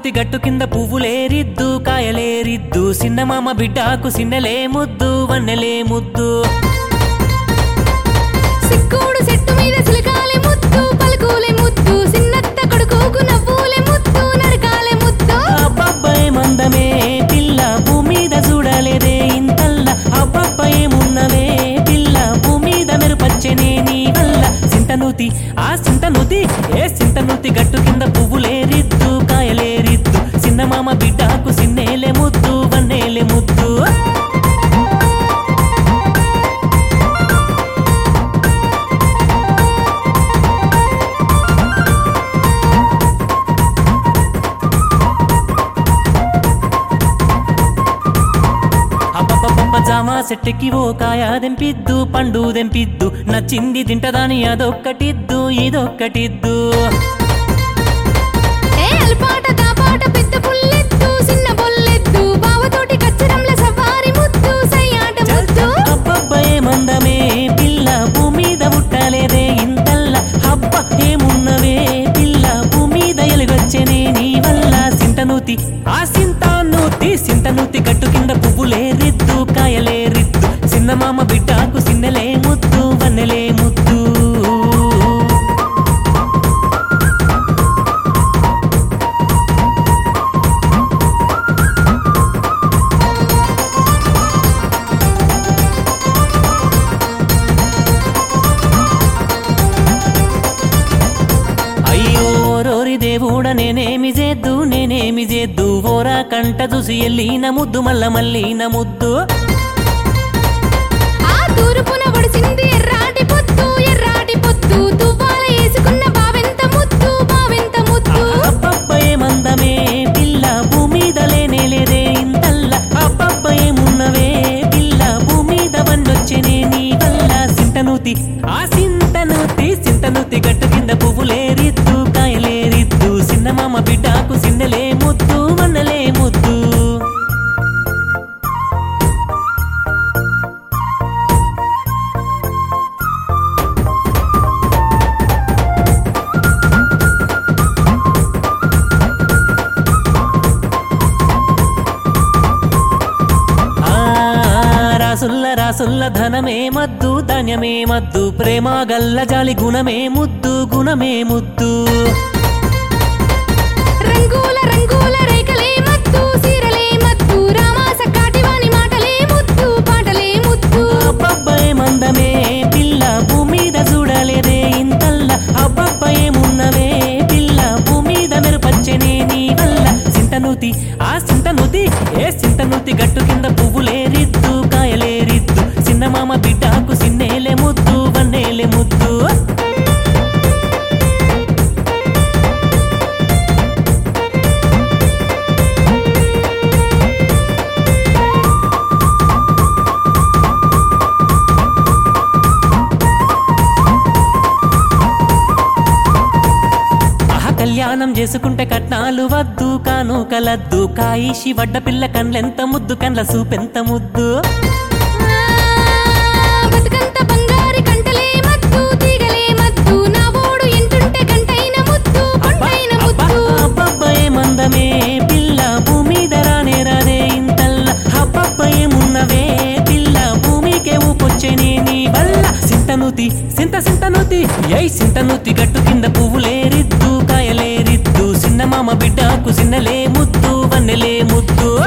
సింతనూతి గట్టు కింద పువ్వులేరిద్దు కాయలేరిద్దు సిన్నమామ బిడ్డాకు సిన్నలే ముద్దు వన్నెలే ముద్దు సిక్కుడు చెట్టు మీద సిలకాలే ముద్దు పలుకులే ముద్దు సిన్నత్త కొడుకుకు నవ్వులే ముద్దు నరకాలే ముద్దు అబ్బబ్బాయి మందమే పిల్ల భూమి మీద చూడలేదే ఇంతల్ల అబ్బబ్బాయి మున్నవే పిల్ల భూమి మీద మెరుపచ్చనే నీ వల్ల సింతనూతి ఆ సింతనూతి ఏ సింతనూతి గట్టు కింద పువ్వులేరిద్దు కాయలేరిద్దు సిన్నమామ బిడ్డాకు సిన్నేలే ముద్దు వన్నేలే ముద్దు అబ్బబ్బబ్బ జామా చెట్టుకి ఓ కాయ దెంపిద్దు పండు దెంపిద్దు నచ్చింది తింటదాని అదొక్కటిద్దు ఇదొక్కటిద్దు ఏ అల్పాట దాపాట పెద్ద పుల్లెత్తు చిన్న బొల్లెత్తు బావతోటి కచ్చరంల సవారి ముద్దు సయ్యాట ముద్దు అబ్బబ్బే మందమే పిల్ల భూమి మీద పుట్టలేదే ఇంతల్ల అబ్బ ఏమున్నవే పిల్ల భూమి మీద ఎలుగొచ్చనే నీ వల్ల సింతనూతి ఆ సింతానూతి సింతనూతి గట్టు కింద పువ్వులే రిద్దు కాయలే రిద్దు సిన్నమామ బిడ్డాకు సిన్నలే ముద్దు వన్నెలే ముద్దు అయ్యో రోరి దేవుడ నేనేమి చేద్దు నేనేమి చేద్దు ఓరా కంట చూసి ఎల్లిన ముద్దు మల్ల మల్లిన ముద్దు ఆ తూర్పున ఒడిసింది ఎర్రాటి పొత్తు ఎర్రాటి పొత్తు తువ్వాల వేసుకున్న బావెంత ముద్దు బావెంత ముద్దు అబ్బబ్బే మందమే పిల్ల భూమిద లేనే లేదే ఇంతల్ల అబ్బబ్బే మున్నవే పిల్ల భూమిద వన్నొచ్చనే నీ వల్ల సింతనూతి ఆ సింతనూతి సింతనూతి గట్టు కింద పువ్వులేరిద్దు కాయలేరిద్దు సిన్నమామ బిడ్డాకు సిన్నలే ముద్దు వన్నలే ముద్దు ఆ రాసుల్ల రాసుల్ల ధనమే మద్దు ధాన్యమే మద్దు ప్రేమ గల్ల జాలి గుణమే ముద్దు గుణమే ముద్దు రంగుల రంగుల రేఖలే మత్తు సీరలే మత్తు రామాస కాటివాని మాటలే ముద్దు పాటలే ముద్దు అబ్బబ్బే మందమే పిల్ల భూమి మీద చూడలేదే ఇంతల్ల అబ్బబ్బే మున్నవే పిల్ల భూమి మీద మెరుపచ్చనే నీ వల్ల సింతనూతి ఆ సింతనూతి ఏ సింతనూతి గట్టు కింద పువ్వులేరిద్దు కాయలేరిద్దు సిన్నమామ బిడ్డాకు సిన్నేలే ముద్దు వన్నేలే ముద్దు ఆహా కళ్యాణం చేసుకుంటే కట్నాలు వద్దు కాను కలద్దు కాయిషి వడ్డ పిల్ల కండ్లెంత ముద్దు కండ్ల సూపెంత ముద్దు ఆ, బతుకంత బంగారి కంటలే మత్తు తీగలే మత్తు నా ఓడు ఎంటుంటే గంటైన ముద్దు కొండైన ముద్దు అబ్బబ్బే మందమే పిల్ల భూమి ధరానే రాదే ఇంతల్ల అబ్బబ్బే మున్నవే పిల్ల భూమికే ఊపొచ్చనే నీ వల్ల సింతనూతి సింత సింతనూతి ఏయ్ సింతనూతి గట్టు కింద పువ్వులేరిద్దు కాయలేరిద్దు సిన్నమామ బిడ్డకు సిన్నలే ముద్దు వన్నెలే ముద్దు